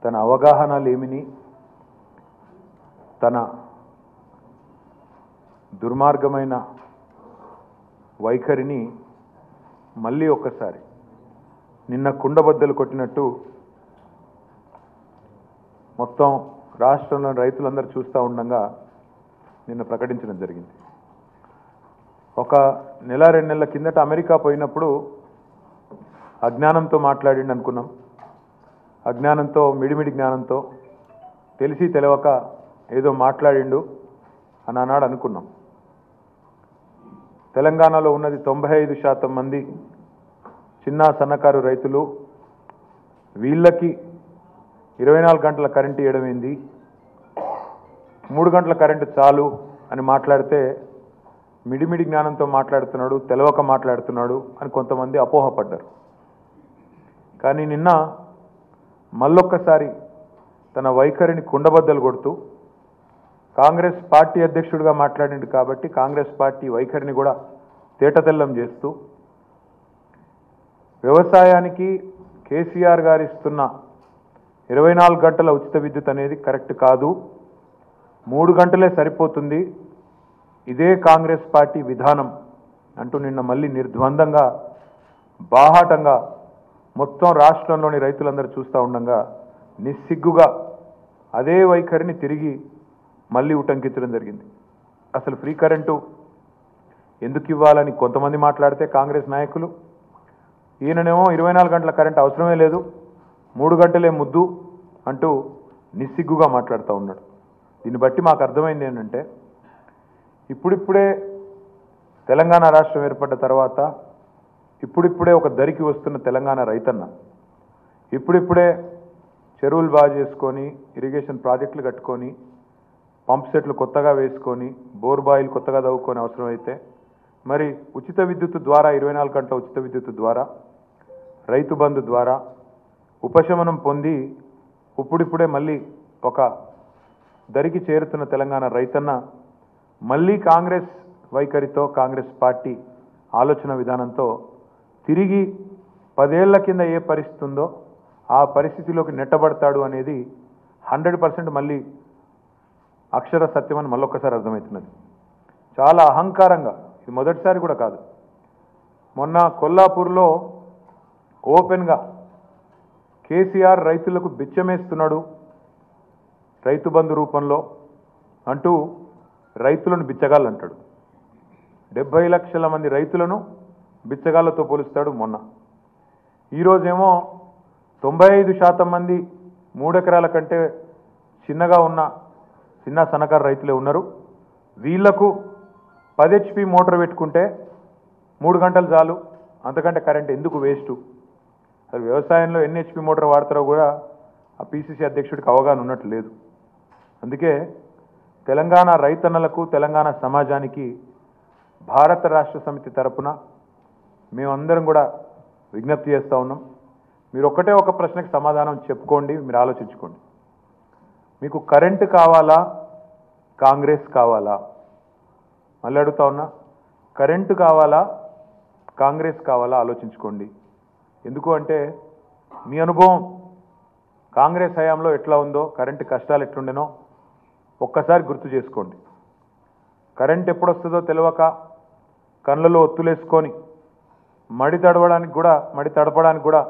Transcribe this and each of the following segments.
తన అవగాహన లేమిని తన దుర్మార్గమైన వైఖరిని మళ్ళీ ఒక్కసారి నిన్న కుండబద్దలు కొట్టినట్టు మొత్తం రాష్ట్రంలోని రైతులందరూ చూస్తూ ఉండగా నిన్న ప్రకటించడం జరిగింది ఒక నెల రెండు నెలల కిందట అమెరికా పోయినప్పుడు అజ్ఞానంతో మాట్లాడిండి అనుకున్నాం అజ్ఞానంతో మిడిమిడి జ్ఞానంతో తెలిసి తెలవక ఏదో మాట్లాడిండు అని అన్నాడు అనుకున్నాం తెలంగాణలో ఉన్నది తొంభై ఐదు శాతం మంది చిన్న సన్నకారు రైతులు వీళ్ళకి ఇరవై నాలుగు గంటల కరెంటు ఇవ్వడం ఏంది మూడు గంటల కరెంటు చాలు అని మాట్లాడితే మిడిమిడి జ్ఞానంతో మాట్లాడుతున్నాడు తెలవక మాట్లాడుతున్నాడు అని కొంతమంది అపోహపడ్డారు కానీ నిన్న మళ్ళొక్కసారి తన వైఖరిని కుండబద్దలు కొడుతూ కాంగ్రెస్ పార్టీ అధ్యక్షుడిగా మాట్లాడిండు కాబట్టి కాంగ్రెస్ పార్టీ వైఖరిని కూడా తేటతెల్లం చేస్తూ వ్యవసాయానికి కేసీఆర్ గారు ఇస్తున్న ఇరవై నాలుగు గంటల ఉచిత విద్యుత్ అనేది కరెక్ట్ కాదు మూడు గంటలే సరిపోతుంది ఇదే కాంగ్రెస్ పార్టీ విధానం అంటూ నిన్న మళ్ళీ నిర్ద్వందంగా బాహాటంగా మొత్తం రాష్ట్రంలోని రైతులందరూ చూస్తూ ఉండగా నిస్సిగ్గుగా అదే వైఖరిని తిరిగి మళ్ళీ ఉటంకించడం జరిగింది అసలు ఫ్రీ కరెంటు ఎందుకు ఇవ్వాలని కొంతమంది మాట్లాడితే కాంగ్రెస్ నాయకులు ఈయననేమో ఇరవై నాలుగు గంటల కరెంట్ అవసరమే లేదు మూడు గంటలే ముద్దు అంటూ నిస్సిగ్గుగా మాట్లాడుతూ ఉన్నాడు దీన్ని బట్టి మాకు అర్థమైంది ఏంటంటే ఇప్పుడిప్పుడే తెలంగాణ రాష్ట్రం ఏర్పడ్డ తర్వాత ఇప్పుడిప్పుడే ఒక దరికి వస్తున్న తెలంగాణ రైతన్న ఇప్పుడిప్పుడే చెరువులు బాగా చేసుకొని ఇరిగేషన్ ప్రాజెక్టులు కట్టుకొని పంప్ సెట్లు కొత్తగా వేసుకొని బోర్ బాయిలు కొత్తగా తవ్వుకొని అవసరమైతే మరి ఉచిత విద్యుత్ ద్వారా ఇరవై నాలుగు గంటల ఉచిత విద్యుత్ ద్వారా రైతు బంధు ద్వారా ఉపశమనం పొంది ఇప్పుడిప్పుడే మళ్ళీ ఒక దరికి చేరుతున్న తెలంగాణ రైతన్న మళ్ళీ కాంగ్రెస్ వైఖరితో కాంగ్రెస్ పార్టీ ఆలోచన విధానంతో తిరిగి పదేళ్ల కింద ఏ పరిస్థితి ఉందో ఆ పరిస్థితిలోకి నెట్టబడతాడు అనేది హండ్రెడ్ పర్సెంట్ మళ్ళీ అక్షర సత్యం అని మళ్ళొక్కసారి అర్థమవుతున్నది చాలా అహంకారంగా ఇది మొదటిసారి కూడా కాదు మొన్న కొల్లాపూర్లో ఓపెన్గా కేసీఆర్ రైతులకు బిచ్చమేస్తున్నాడు రైతు బంధు రూపంలో అంటూ రైతులను బిచ్చగాళ్ళు అంటాడు డెబ్బై లక్షల మంది రైతులను బిచ్చగాళ్ళతో పోలుస్తాడు మొన్న ఈరోజేమో తొంభై ఐదు శాతం మంది మూడెకరాల కంటే చిన్నగా ఉన్న చిన్న సన్నకారు రైతులే ఉన్నారు వీళ్లకు పది హెచ్పి మోటార్ పెట్టుకుంటే మూడు గంటలు చాలు అంతకంటే కరెంట్ ఎందుకు వేస్ట్ అసలు వ్యవసాయంలో ఎన్ని హెచ్పి మోటార్ వాడతారో కూడా ఆ పీసీసీ అధ్యక్షుడికి అవగాహన ఉన్నట్టు లేదు అందుకే తెలంగాణ రైతన్నలకు తెలంగాణ సమాజానికి భారత రాష్ట్ర సమితి తరపున మేమందరం కూడా విజ్ఞప్తి చేస్తూ ఉన్నాం మీరు ఒక్కటే ఒక ప్రశ్నకి సమాధానం చెప్పుకోండి మీరు ఆలోచించుకోండి మీకు కరెంటు కావాలా కాంగ్రెస్ కావాలా మళ్ళీ అడుగుతా ఉన్నా కరెంటు కావాలా కాంగ్రెస్ కావాలా ఆలోచించుకోండి ఎందుకు అంటే మీ అనుభవం కాంగ్రెస్ హయాంలో ఎట్లా ఉందో కరెంటు కష్టాలు ఎట్లుండేనో ఒక్కసారి గుర్తు చేసుకోండి కరెంట్ ఎప్పుడు వస్తుందో తెలియక కళ్ళలో ఒత్తులేసుకొని మడి తడవడానికి కూడా మడి తడపడానికి కూడా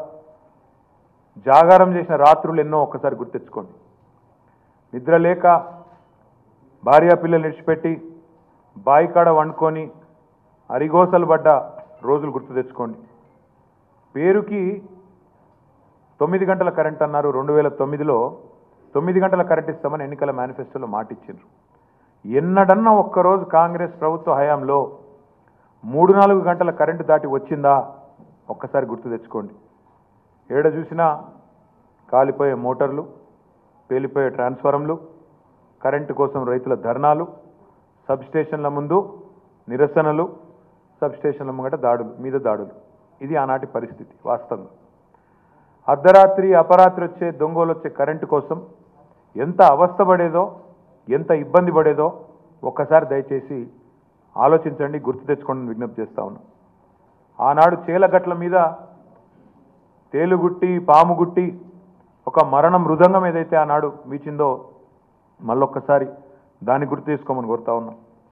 జాగారం చేసిన రాత్రులు ఎన్నో ఒక్కసారి గుర్తెచ్చుకోండి నిద్ర లేక భార్యా పిల్లలు విడిచిపెట్టి బాయికాడ వండుకొని అరిగోసలు పడ్డ రోజులు గుర్తు తెచ్చుకోండి పేరుకి తొమ్మిది గంటల కరెంట్ అన్నారు రెండు వేల తొమ్మిదిలో తొమ్మిది గంటల కరెంట్ ఇస్తామని ఎన్నికల మేనిఫెస్టోలో మాట ఇచ్చిండ్రు ఎన్నడన్నా ఒక్కరోజు కాంగ్రెస్ ప్రభుత్వ హయాంలో మూడు నాలుగు గంటల కరెంటు దాటి వచ్చిందా ఒక్కసారి గుర్తు తెచ్చుకోండి ఏడ చూసినా కాలిపోయే మోటార్లు పేలిపోయే ట్రాన్స్ఫారంలు కరెంటు కోసం రైతుల ధర్నాలు సబ్స్టేషన్ల ముందు నిరసనలు సబ్స్టేషన్ల ముంగట దాడులు మీద దాడులు ఇది ఆనాటి పరిస్థితి వాస్తవంగా అర్ధరాత్రి అపరాత్రి వచ్చే దొంగలు వచ్చే కరెంటు కోసం ఎంత అవస్థపడేదో ఎంత ఇబ్బంది పడేదో ఒక్కసారి దయచేసి ఆలోచించండి గుర్తు తెచ్చుకోండి విజ్ఞప్తి చేస్తా ఉన్నాం ఆనాడు చేలగట్ల మీద తేలుగుట్టి పాముగుట్టి ఒక మరణ మృదంగం ఏదైతే ఆనాడు వీచిందో మళ్ళొక్కసారి దాన్ని గుర్తు చేసుకోమని కోరుతా ఉన్నాం